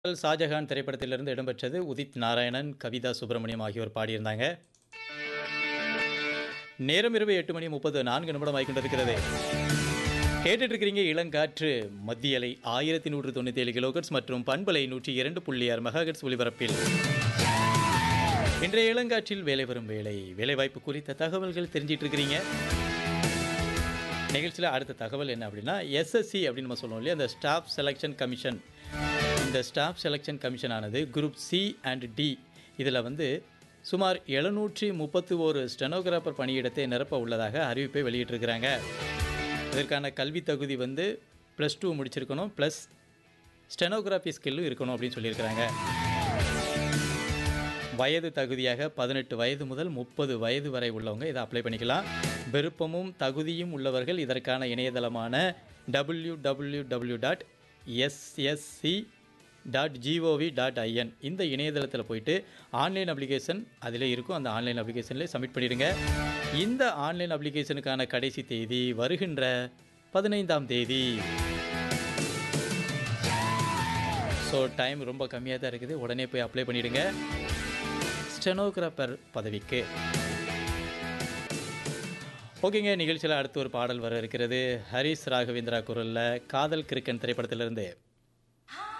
ஷாஜஹான் திரைப்படத்திலிருந்து இடம்பெற்றது உதித் நாராயணன் கவிதா சுப்பிரமணியம் ஆகியோர் பாடியிருந்தாங்க நேரம் இரவு எட்டு மணி முப்பது நான்கு நிமிடம் ஆகிக்கொண்டிருக்கிறது கேட்டுட்டு இருக்கிறீங்க இளங்காற்று மத்திய அலை ஆயிரத்தி நூற்று தொண்ணூற்றி ஏழு கிலோகட்ஸ் மற்றும் பண்பலை நூற்றி இரண்டு புள்ளி ஆறு மெகாகட்ஸ் ஒலிபரப்பில் இன்றைய இளங்காற்றில் வேலை வரும் வேலை வேலைவாய்ப்பு குறித்த தகவல்கள் தெரிஞ்சிட்டு இருக்கிறீங்க நிகழ்ச்சியில் அடுத்த தகவல் என்ன அப்படின்னா எஸ்எஸ்சி அப்படின்னு நம்ம சொல்லுவோம் இல்லையா அந்த ஸ்டாஃப் செலெக்ஷன் கமிஷன் இந்த ஸ்டாஃப் செலெக்ஷன் கமிஷன் ஆனது குரூப் சி அண்ட் டி இதில் வந்து சுமார் எழுநூற்றி முப்பத்தி ஓரு ஸ்டெனோகிராஃபர் பணியிடத்தை நிரப்ப உள்ளதாக அறிவிப்பை வெளியிட்டிருக்கிறாங்க இதற்கான கல்வி தகுதி வந்து ப்ளஸ் டூ முடிச்சிருக்கணும் ப்ளஸ் ஸ்டெனோகிராஃபி ஸ்கில்லும் இருக்கணும் அப்படின்னு சொல்லியிருக்கிறாங்க வயது தகுதியாக பதினெட்டு வயது முதல் முப்பது வயது வரை உள்ளவங்க இதை அப்ளை பண்ணிக்கலாம் விருப்பமும் தகுதியும் உள்ளவர்கள் இதற்கான இணையதளமான W W W dot SSC dot GOV dot IN இந்த இணையதளத்தில் போயிட்டு ஆன்லைன் அப்ளிகேஷன் அதில் இருக்கும் அந்த ஆன்லைன் அப்ளிகேஷனில் சப்மிட் பண்ணிடுங்க இந்த ஆன்லைன் அப்ளிகேஷனுக்கான கடைசி தேதி வருகின்ற பதினைந்தாம் தேதி ஸோ டைம் ரொம்ப கம்மியாக தான் இருக்குது உடனே போய் அப்ளை பண்ணிவிடுங்க ஸ்டெனோகிராஃபர் பதவிக்கு ஓகேங்க நிகழ்ச்சியில் அடுத்து ஒரு பாடல் வர இருக்கிறது ஹரிஸ் ராகவேந்திரா குரலில் காதல் கிறுக்கன் திரைப்படத்திலிருந்து